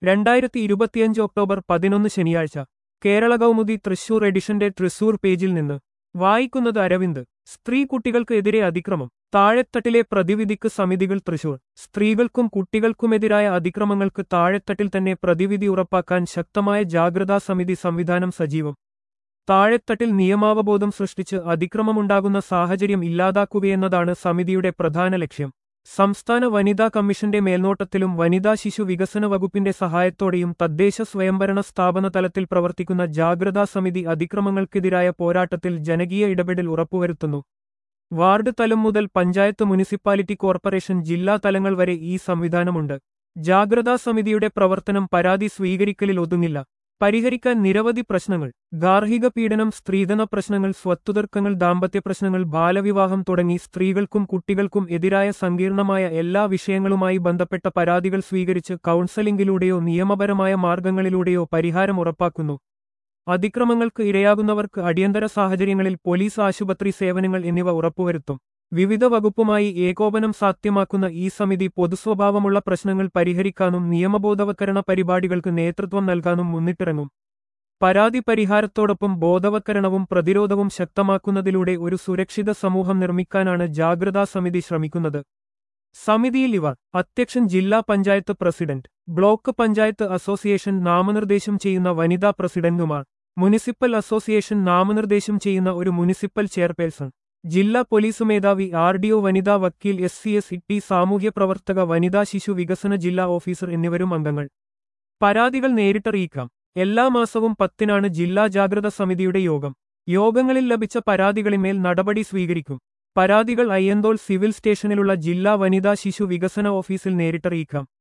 രണ്ടായിരത്തി ഇരുപത്തിയഞ്ച് ഒക്ടോബർ പതിനൊന്ന് ശനിയാഴ്ച കേരള കൗമുദി തൃശൂർ എഡിഷന്റെ തൃശൂർ പേജിൽ നിന്ന് വായിക്കുന്നത് അരവിന്ദ് സ്ത്രീ കുട്ടികൾക്ക് എതിരെ അതിക്രമം താഴെത്തട്ടിലെ പ്രതിവിധിക്ക് സമിതികൾ തൃശൂർ സ്ത്രീകൾക്കും കുട്ടികൾക്കുമെതിരായ അതിക്രമങ്ങൾക്ക് താഴെത്തട്ടിൽ തന്നെ പ്രതിവിധി ഉറപ്പാക്കാൻ ശക്തമായ ജാഗ്രതാ സമിതി സംവിധാനം സജീവം താഴെത്തട്ടിൽ നിയമാവബോധം സൃഷ്ടിച്ച് അതിക്രമമുണ്ടാകുന്ന സാഹചര്യം ഇല്ലാതാക്കുകയെന്നതാണ് സമിതിയുടെ പ്രധാന ലക്ഷ്യം സംസ്ഥാന വനിതാ കമ്മീഷന്റെ മേൽനോട്ടത്തിലും വനിതാ ശിശു വികസന വകുപ്പിന്റെ സഹായത്തോടെയും തദ്ദേശ സ്വയംഭരണ സ്ഥാപന തലത്തിൽ പ്രവർത്തിക്കുന്ന ജാഗ്രതാ സമിതി അതിക്രമങ്ങൾക്കെതിരായ പോരാട്ടത്തിൽ ജനകീയ ഇടപെടൽ ഉറപ്പുവരുത്തുന്നു വാർഡ് തലം മുതൽ പഞ്ചായത്ത് മുനിസിപ്പാലിറ്റി കോർപ്പറേഷൻ ജില്ലാ തലങ്ങൾ വരെ ഈ സംവിധാനമുണ്ട് ജാഗ്രതാ സമിതിയുടെ പ്രവർത്തനം പരാതി സ്വീകരിക്കലിൽ ഒതുങ്ങില്ല പരിഹരിക്കാൻ നിരവധി പ്രശ്നങ്ങൾ ഗാർഹിക പീഡനം സ്ത്രീധന പ്രശ്നങ്ങൾ സ്വത്തുതർക്കങ്ങൾ ദാമ്പത്യ പ്രശ്നങ്ങൾ ബാലവിവാഹം തുടങ്ങി സ്ത്രീകൾക്കും കുട്ടികൾക്കും എതിരായ സങ്കീർണമായ എല്ലാ വിഷയങ്ങളുമായി ബന്ധപ്പെട്ട പരാതികൾ സ്വീകരിച്ച് കൗൺസലിംഗിലൂടെയോ നിയമപരമായ മാർഗങ്ങളിലൂടെയോ പരിഹാരം ഉറപ്പാക്കുന്നു അതിക്രമങ്ങൾക്ക് ഇരയാകുന്നവർക്ക് അടിയന്തര സാഹചര്യങ്ങളിൽ പോലീസ് ആശുപത്രി സേവനങ്ങൾ എന്നിവ ഉറപ്പുവരുത്തും വിവിധ വകുപ്പുമായി ഏകോപനം സാധ്യമാക്കുന്ന ഈ സമിതി പൊതുസ്വഭാവമുള്ള പ്രശ്നങ്ങൾ പരിഹരിക്കാനും നിയമബോധവൽക്കരണ പരിപാടികൾക്ക് നേതൃത്വം നൽകാനും മുന്നിട്ടിറങ്ങും പരാതി പരിഹാരത്തോടൊപ്പം ബോധവൽക്കരണവും പ്രതിരോധവും ശക്തമാക്കുന്നതിലൂടെ ഒരു സുരക്ഷിത സമൂഹം നിർമ്മിക്കാനാണ് ജാഗ്രതാ സമിതി ശ്രമിക്കുന്നത് സമിതിയിൽ ഇവർ അധ്യക്ഷൻ ജില്ലാ panchayat president block panchayat association നാമനിർദ്ദേശം ചെയ്യുന്ന വനിതാ പ്രസിഡന്റുമാർ മുനിസിപ്പൽ അസോസിയേഷൻ നാമനിർദ്ദേശം ചെയ്യുന്ന ഒരു മുനിസിപ്പൽ ചെയർപേഴ്സൺ ജില്ലാ പോലീസ് മേധാവി ആർ ഡി ഒ വനിതാ വക്കീൽ എസ് സി എസ് ഇ സാമൂഹ്യ പ്രവർത്തക വനിതാ ശിശു വികസന ജില്ലാ ഓഫീസർ എന്നിവരും അംഗങ്ങൾ പരാതികൾ നേരിട്ടറിയിക്കാം എല്ലാ മാസവും പത്തിനാണ് ജില്ലാ ജാഗ്രത സമിതിയുടെ യോഗം യോഗങ്ങളിൽ ലഭിച്ച പരാതികളിന്മേൽ നടപടി സ്വീകരിക്കും പരാതികൾ അയ്യന്തോൾ സിവിൽ സ്റ്റേഷനിലുള്ള ജില്ലാ വനിതാ ശിശു വികസന ഓഫീസിൽ നേരിട്ടറിയിക്കാം